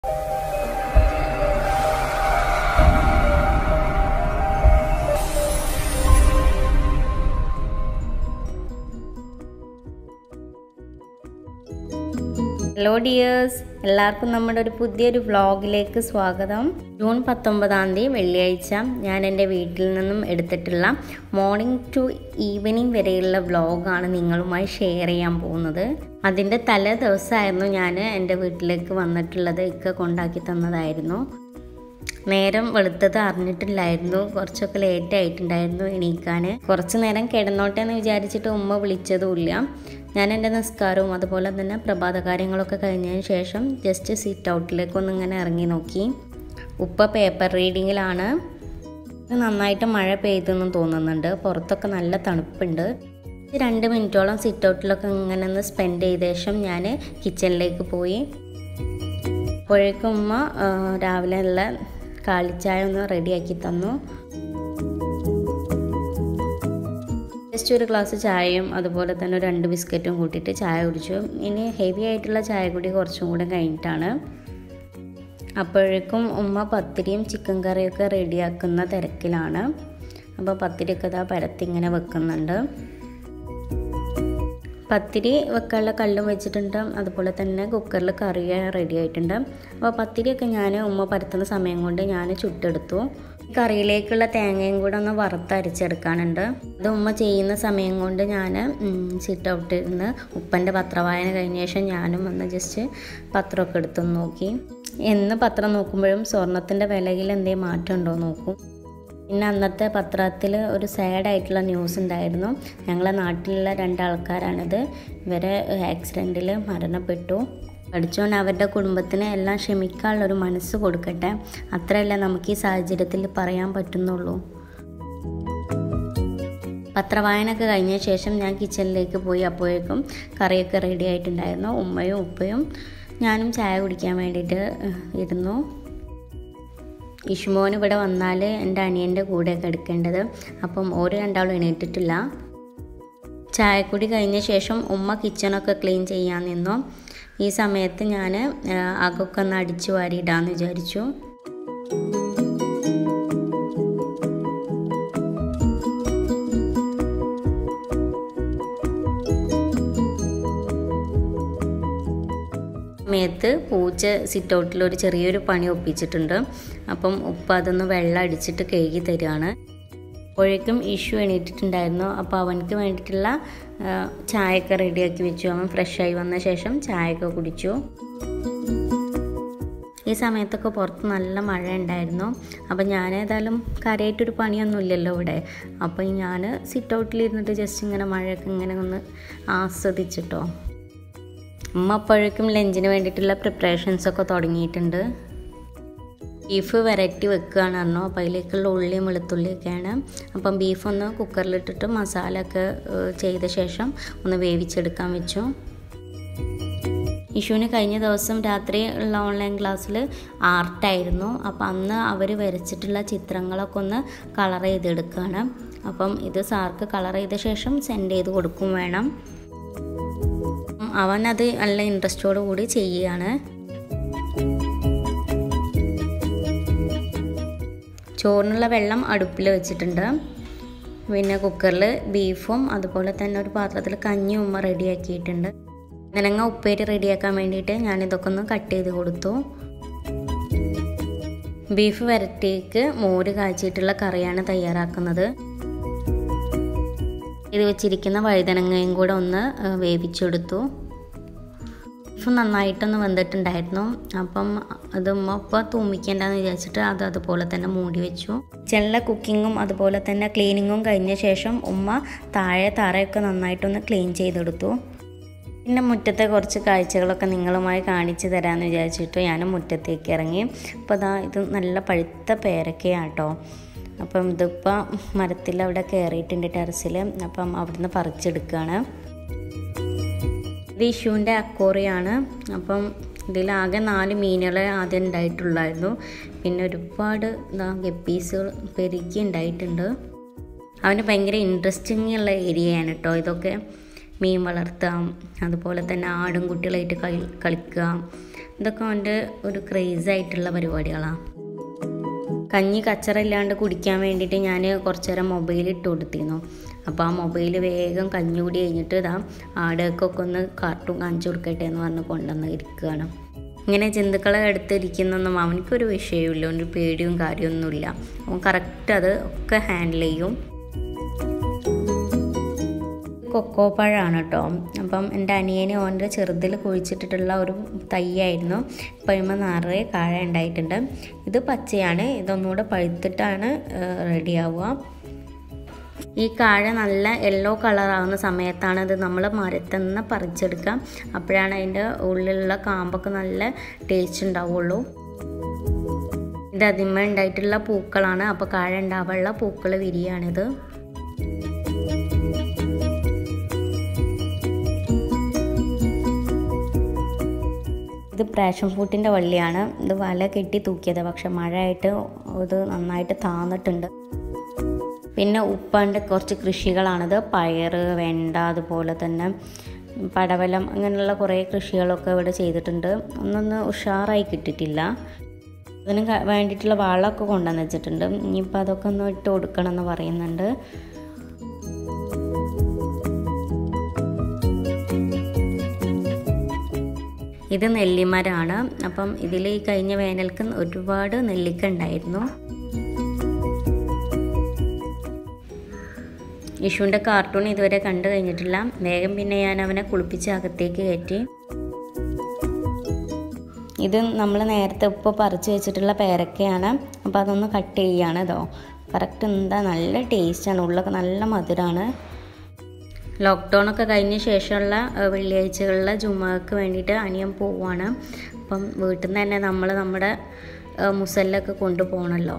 hello dears എല്ലാവർക്കും നമ്മുടെ ഒരു പുതിയൊരു വ്ളോഗിലേക്ക് സ്വാഗതം ജൂൺ പത്തൊമ്പതാം തീയതി വെള്ളിയാഴ്ച ഞാൻ എൻ്റെ വീട്ടിൽ നിന്നും എടുത്തിട്ടുള്ള മോർണിംഗ് ടു ഈവനിങ് വരെയുള്ള വ്ളോഗാണ് നിങ്ങളുമായി ഷെയർ ചെയ്യാൻ പോകുന്നത് അതിൻ്റെ തലേ ദിവസമായിരുന്നു ഞാൻ എൻ്റെ വീട്ടിലേക്ക് വന്നിട്ടുള്ളത് ഇക്ക കൊണ്ടാക്കി തന്നതായിരുന്നു നേരം വെളുത്തത് അറിഞ്ഞിട്ടില്ലായിരുന്നു കുറച്ചൊക്കെ ലേറ്റ് ആയിട്ടുണ്ടായിരുന്നു എണീക്കാൻ കുറച്ച് നേരം കിടന്നോട്ടെ എന്ന് വിചാരിച്ചിട്ട് ഉമ്മ വിളിച്ചതുമില്ല ഞാൻ എൻ്റെ നിസ്കാരവും അതുപോലെ തന്നെ പ്രഭാത കാര്യങ്ങളൊക്കെ കഴിഞ്ഞതിന് ശേഷം ജസ്റ്റ് സിറ്റ് ഔട്ടിലേക്ക് ഒന്ന് ഇങ്ങനെ ഇറങ്ങി നോക്കി ഉപ്പ പേപ്പർ റീഡിങ്ങിലാണ് നന്നായിട്ട് മഴ പെയ്തെന്ന് തോന്നുന്നുണ്ട് പുറത്തൊക്കെ നല്ല തണുപ്പുണ്ട് രണ്ട് മിനിറ്റോളം സിറ്റ് ഔട്ടിലൊക്കെ ഇങ്ങനെ ഒന്ന് സ്പെൻഡ് ചെയ്ത ശേഷം ഞാൻ കിച്ചണിലേക്ക് പോയി അപ്പോഴേക്കും ഉമ്മ രാവിലെ ഉള്ള കാളിച്ചായ ഒന്ന് റെഡിയാക്കി തന്നു ജസ്റ്റ് ഒരു ഗ്ലാസ് ചായയും അതുപോലെ തന്നെ രണ്ട് ബിസ്ക്കറ്റും കൂട്ടിയിട്ട് ചായ കുടിച്ചു ഇനി ഹെവി ആയിട്ടുള്ള ചായ കൂടി കുറച്ചും കൂടെ കഴിഞ്ഞിട്ടാണ് അപ്പോഴേക്കും ഉമ്മ പത്തിരിയും ചിക്കൻ കറിയൊക്കെ റെഡിയാക്കുന്ന തിരക്കിലാണ് അപ്പോൾ പത്തിരിയൊക്കെ ഇതാ പരത്തി ഇങ്ങനെ വെക്കുന്നുണ്ട് പത്തിരി വെക്കാനുള്ള കല്ലും വെച്ചിട്ടുണ്ട് അതുപോലെ തന്നെ കുക്കറിൽ കറി റെഡി ആയിട്ടുണ്ട് അപ്പോൾ പത്തിരിയൊക്കെ ഞാൻ ഉമ്മ പരത്തുന്ന സമയം കൊണ്ട് ഞാൻ ചുട്ടെടുത്തു കറിയിലേക്കുള്ള തേങ്ങയും കൂടെ ഒന്ന് വറുത്തരച്ചെടുക്കാനുണ്ട് അത് ഉമ്മ ചെയ്യുന്ന സമയം കൊണ്ട് ഞാൻ സിറ്റ് ഔട്ട് ഇരുന്ന് ഉപ്പൻ്റെ പത്രവായന കഴിഞ്ഞ ശേഷം ഞാനും ഒന്ന് ജസ്റ്റ് പത്രമൊക്കെ എടുത്തു നോക്കി എന്ന് പത്രം നോക്കുമ്പോഴും സ്വർണത്തിൻ്റെ വിലയിൽ എന്തെങ്കിലും മാറ്റം ഉണ്ടോ നോക്കും പിന്നെ അന്നത്തെ പത്രത്തിൽ ഒരു സാഡായിട്ടുള്ള ന്യൂസ് ഉണ്ടായിരുന്നു ഞങ്ങളെ നാട്ടിലുള്ള രണ്ടാൾക്കാരാണിത് ഇവരെ ആക്സിഡൻറ്റിൽ മരണപ്പെട്ടു പഠിച്ചുകൊണ്ട് അവരുടെ കുടുംബത്തിന് എല്ലാം ക്ഷമിക്കാനുള്ളൊരു മനസ്സ് കൊടുക്കട്ടെ അത്രയല്ല നമുക്ക് ഈ സാഹചര്യത്തിൽ പറയാൻ പറ്റുന്നുള്ളൂ പത്രവായനൊക്കെ കഴിഞ്ഞ ശേഷം ഞാൻ കിച്ചണിലേക്ക് പോയി അപ്പോഴേക്കും കറിയൊക്കെ റെഡി ആയിട്ടുണ്ടായിരുന്നു ഉമ്മയും ഉപ്പയും ഞാനും ചായ കുടിക്കാൻ വേണ്ടിയിട്ട് ഇരുന്നു ഇഷ്മോൻ ഇവിടെ വന്നാൽ എൻ്റെ അനിയൻ്റെ കൂടെയൊക്കെ എടുക്കേണ്ടത് അപ്പം ഓരോ രണ്ടാളും എണീറ്റിട്ടില്ല ചായക്കുടി കഴിഞ്ഞ ശേഷം ഉമ്മ കിച്ചണൊക്കെ ക്ലീൻ ചെയ്യാൻ നിന്നു ഈ സമയത്ത് ഞാൻ അകൊക്കെ ഒന്ന് അടിച്ചു വാരിയിടാമെന്ന് വിചാരിച്ചു സമയത്ത് പൂച്ച സിറ്റ് ഔട്ടിൽ ഒരു ചെറിയൊരു പണി ഒപ്പിച്ചിട്ടുണ്ട് അപ്പം ഉപ്പ അതൊന്ന് വെള്ളം അടിച്ചിട്ട് കഴുകി തരികയാണ് അപ്പോഴേക്കും ഇഷ്യൂ എണീറ്റിട്ടുണ്ടായിരുന്നു അപ്പോൾ അവനക്ക് വേണ്ടിയിട്ടുള്ള ചായയൊക്കെ റെഡിയാക്കി വെച്ചു അവൻ ഫ്രഷായി വന്ന ശേഷം ചായയൊക്കെ കുടിച്ചു ഈ സമയത്തൊക്കെ പുറത്ത് നല്ല മഴ ഉണ്ടായിരുന്നു അപ്പം ഞാൻ ഏതായാലും കാര്യമായിട്ടൊരു പണിയൊന്നുമില്ലല്ലോ ഇവിടെ അപ്പോൾ ഞാൻ സിറ്റ് ഔട്ടിലിരുന്നിട്ട് ജസ്റ്റ് ഇങ്ങനെ മഴയൊക്കെ ഇങ്ങനെ ഒന്ന് ആസ്വദിച്ചിട്ടോ ഉമ്മ അപ്പോഴേക്കും ലഞ്ചിന് വേണ്ടിയിട്ടുള്ള പ്രിപ്പറേഷൻസൊക്കെ തുടങ്ങിയിട്ടുണ്ട് ബീഫ് വെറൈറ്റി വെക്കുകയാണ് പറഞ്ഞു അപ്പോൾ അതിലേക്കുള്ള ഉള്ളിയും വെളുത്തുള്ളിയൊക്കെയാണ് അപ്പം ബീഫ് ഒന്ന് കുക്കറിലിട്ടിട്ട് മസാല ഒക്കെ ചെയ്ത ശേഷം ഒന്ന് വേവിച്ചെടുക്കാൻ വെച്ചു ഇഷുവിന് കഴിഞ്ഞ ദിവസം രാത്രി ഉള്ള ഓൺലൈൻ ക്ലാസ്സിൽ ആർട്ടായിരുന്നു അപ്പം അന്ന് അവർ വരച്ചിട്ടുള്ള ചിത്രങ്ങളൊക്കെ ഒന്ന് കളർ ചെയ്തെടുക്കുകയാണ് അപ്പം ഇത് സാർക്ക് കളർ ചെയ്ത ശേഷം സെൻഡ് ചെയ്ത് കൊടുക്കും വേണം അവൻ അത് നല്ല ഇൻട്രസ്റ്റോടു കൂടി ചെയ്യുകയാണ് ചോറിനുള്ള വെള്ളം അടുപ്പിൽ വെച്ചിട്ടുണ്ട് പിന്നെ കുക്കറിൽ ബീഫും അതുപോലെ തന്നെ ഒരു പാത്രത്തിൽ കഞ്ഞി ഉമ്മ റെഡിയാക്കിയിട്ടുണ്ട് നിലങ്ങ ഉപ്പേരി റെഡിയാക്കാൻ വേണ്ടിയിട്ട് ഞാനിതൊക്കെ ഒന്ന് കട്ട് ചെയ്ത് കൊടുത്തു ബീഫ് വരട്ടിക്ക് മോര് കാച്ചിട്ടുള്ള കറിയാണ് തയ്യാറാക്കുന്നത് ഇത് വെച്ചിരിക്കുന്ന വഴുതനങ്ങയും കൂടെ ഒന്ന് വേവിച്ചെടുത്തു ബീഫ് നന്നായിട്ടൊന്ന് വെന്തിട്ടുണ്ടായിരുന്നു അപ്പം അത് ഉമ്മ ഇപ്പോൾ തൂമിക്കേണ്ടെന്ന് വിചാരിച്ചിട്ട് അത് അതുപോലെ തന്നെ മൂടി വെച്ചു ചെള്ള കുക്കിങ്ങും അതുപോലെ തന്നെ ക്ലീനിങ്ങും കഴിഞ്ഞ ശേഷം ഉമ്മ താഴെ തറയൊക്കെ നന്നായിട്ടൊന്ന് ക്ലീൻ ചെയ്തെടുത്തു പിന്നെ മുറ്റത്തെ കുറച്ച് കാഴ്ചകളൊക്കെ നിങ്ങളുമായി കാണിച്ചു തരാമെന്ന് വിചാരിച്ചിട്ട് ഞാൻ മുറ്റത്തേക്ക് ഇറങ്ങി അപ്പോൾ അതാ ഇത് നല്ല പഴുത്ത പേരക്കയാട്ടോ അപ്പം ഇതിപ്പോൾ മരത്തിൽ അവിടെ കയറിയിട്ടുണ്ട് ടെറസിൽ അപ്പം അവിടുന്ന് പറിച്ചെടുക്കുകയാണ് ഇത് ഇഷുവിൻ്റെ അക്കോറിയാണ് അപ്പം ഇതിലാകെ നാല് മീനുകളെ ആദ്യം ഉണ്ടായിട്ടുള്ളായിരുന്നു പിന്നെ ഒരുപാട് ഇതാ ഗപ്പീസുകൾ പെരുക്കി ഉണ്ടായിട്ടുണ്ട് അവന് ഭയങ്കര ഇൻട്രസ്റ്റിംഗ് ഉള്ള ഏരിയയാണ് കേട്ടോ ഇതൊക്കെ മീൻ വളർത്താം അതുപോലെ തന്നെ ആടും കുട്ടികളായിട്ട് കളി കളിക്കുക ഇതൊക്കെ അവൻ്റെ ഒരു ക്രേസായിട്ടുള്ള പരിപാടികളാണ് കഞ്ഞി കച്ചറ ഇല്ലാണ്ട് കുടിക്കാൻ വേണ്ടിയിട്ട് ഞാൻ കുറച്ച് നേരം മൊബൈൽ ഇട്ട് കൊടുത്തിരുന്നു അപ്പോൾ ആ മൊബൈൽ വേഗം കഞ്ഞി കൂടി കഴിഞ്ഞിട്ട് ഇതാ ആടുകൾക്കൊക്കെ ഒന്ന് കാർട്ടൂൺ കാണിച്ചു കൊടുക്കട്ടെ എന്ന് പറഞ്ഞ് കൊണ്ടുവന്ന് ഇരിക്കുകയാണ് ഇങ്ങനെ ജന്തുക്കളെ അടുത്തിരിക്കുന്നൊന്നും അവനക്കൊരു വിഷയമില്ല ഒരു പേടിയും കാര്യമൊന്നുമില്ല അവൻ കറക്റ്റ് അത് ഒക്കെ ഹാൻഡിൽ ചെയ്യും കൊക്കോ പഴമാണ് കേട്ടോ അപ്പം എൻ്റെ അനിയനെ ഓൻ്റെ ചെറുതിൽ കുഴിച്ചിട്ടിട്ടുള്ള ഒരു തൈയായിരുന്നു പഴുമ നിറയെ കാഴ ഉണ്ടായിട്ടുണ്ട് ഇത് പച്ചയാണ് ഇതൊന്നുകൂടെ പഴുത്തിട്ടാണ് റെഡിയാവുക ഈ കാഴ നല്ല യെല്ലോ കളറാവുന്ന സമയത്താണ് ഇത് നമ്മൾ മരത്തിൽ നിന്ന് പറിച്ചെടുക്കുക അപ്പോഴാണ് അതിൻ്റെ ഉള്ളിലുള്ള കാമ്പൊക്കെ നല്ല ടേസ്റ്റ് ഉണ്ടാവുള്ളൂ ഇത് അതിന്മേൽ ഉണ്ടായിട്ടുള്ള പൂക്കളാണ് അപ്പോൾ കാഴ ഉണ്ടാവാനുള്ള പൂക്കൾ വിരിയാണിത് ഇത് പ്രാഷൻ ഫ്രൂട്ടിൻ്റെ വള്ളിയാണ് ഇത് വല കെട്ടി തൂക്കിയത് പക്ഷെ മഴയായിട്ട് ഇത് നന്നായിട്ട് താന്നിട്ടുണ്ട് പിന്നെ ഉപ്പാൻ്റെ കുറച്ച് കൃഷികളാണിത് പയർ വെണ്ട അതുപോലെ തന്നെ പടവലം അങ്ങനെയുള്ള കുറേ കൃഷികളൊക്കെ ഇവിടെ ചെയ്തിട്ടുണ്ട് ഒന്നൊന്ന് ഉഷാറായി കിട്ടിയിട്ടില്ല അതിന് വേണ്ടിയിട്ടുള്ള വളമൊക്കെ കൊണ്ടുവന്ന് വെച്ചിട്ടുണ്ട് ഇനിയിപ്പോൾ അതൊക്കെ ഒന്ന് ഇട്ട് കൊടുക്കണം എന്ന് പറയുന്നുണ്ട് ഇത് നെല്ലിമരമാണ് അപ്പം ഇതിൽ ഈ കഴിഞ്ഞ വേനൽക്ക് ഒരുപാട് നെല്ലിക്ക ഉണ്ടായിരുന്നു യശുവിൻ്റെ കാർട്ടൂൺ ഇതുവരെ കണ്ടു കഴിഞ്ഞിട്ടില്ല വേഗം പിന്നെ ഞാൻ അവനെ കുളിപ്പിച്ച് അകത്തേക്ക് കയറ്റി ഇത് നമ്മൾ നേരത്തെ ഇപ്പോൾ പറിച്ച് വെച്ചിട്ടുള്ള പേരക്കയാണ് അപ്പോൾ അതൊന്ന് കട്ട് ചെയ്യുകയാണ് ഇതോ കറക്റ്റ് എന്താ നല്ല ടേസ്റ്റാണ് ഉള്ളൊക്കെ നല്ല മധുരമാണ് ലോക്ക്ഡൗൺ ഒക്കെ കഴിഞ്ഞ ശേഷമുള്ള വെള്ളിയാഴ്ചകളിൽ ജുമക്ക് വേണ്ടിയിട്ട് അനിയൻ പോവാണ് അപ്പം വീട്ടിൽ നിന്ന് തന്നെ നമ്മൾ നമ്മുടെ മുസല്ലൊക്കെ കൊണ്ടുപോകണമല്ലോ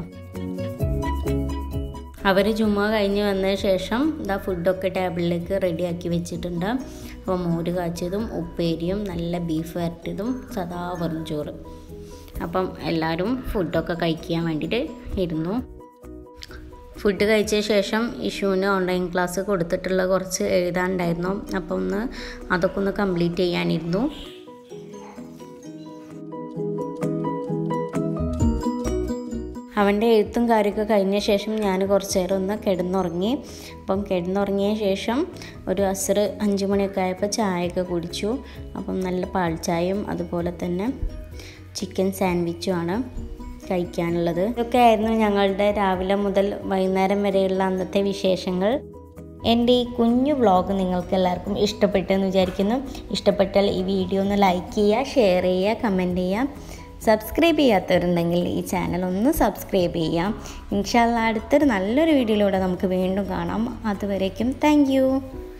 അവർ ജുമ കഴിഞ്ഞ് വന്നതിന് ശേഷം ഇതാ ഫുഡൊക്കെ ടേബിളിലേക്ക് റെഡിയാക്കി വെച്ചിട്ടുണ്ട് അപ്പോൾ മോര് കാച്ചിയതും ഉപ്പേരിയും നല്ല ബീഫ് വരട്ടിയതും സദാ വെറും ചോറ് അപ്പം എല്ലാവരും ഫുഡൊക്കെ കഴിക്കാൻ വേണ്ടിയിട്ട് ഇരുന്നു ഫുഡ് കഴിച്ച ശേഷം ഇഷുവിന് ഓൺലൈൻ ക്ലാസ് കൊടുത്തിട്ടുള്ള കുറച്ച് എഴുതാനുണ്ടായിരുന്നു അപ്പം ഒന്ന് അതൊക്കെ ഒന്ന് കംപ്ലീറ്റ് ചെയ്യാനിരുന്നു അവൻ്റെ എഴുത്തും കാര്യമൊക്കെ കഴിഞ്ഞ ശേഷം ഞാൻ കുറച്ച് നേരം ഒന്ന് കിടന്നുറങ്ങി അപ്പം കിടന്നുറങ്ങിയ ശേഷം ഒരു അസർ അഞ്ച് മണിയൊക്കെ ആയപ്പോൾ ചായയൊക്കെ കുടിച്ചു അപ്പം നല്ല പാൽ ചായയും അതുപോലെ തന്നെ ചിക്കൻ സാൻഡ്വിച്ചുമാണ് കഴിക്കാനുള്ളത് ഇതൊക്കെ ആയിരുന്നു ഞങ്ങളുടെ രാവിലെ മുതൽ വൈകുന്നേരം വരെയുള്ള അന്നത്തെ വിശേഷങ്ങൾ എൻ്റെ ഈ കുഞ്ഞു വ്ളോഗ് നിങ്ങൾക്ക് എല്ലാവർക്കും ഇഷ്ടപ്പെട്ടെന്ന് വിചാരിക്കുന്നു ഇഷ്ടപ്പെട്ടാൽ ഈ വീഡിയോ ഒന്ന് ലൈക്ക് ചെയ്യുക ഷെയർ ചെയ്യുക കമൻറ്റ് ചെയ്യുക സബ്സ്ക്രൈബ് ചെയ്യാത്തവരുണ്ടെങ്കിൽ ഈ ചാനൽ ഒന്ന് സബ്സ്ക്രൈബ് ചെയ്യാം ഇൻഷാല്ല അടുത്തൊരു നല്ലൊരു വീഡിയോയിലൂടെ നമുക്ക് വീണ്ടും കാണാം അതുവരേക്കും താങ്ക്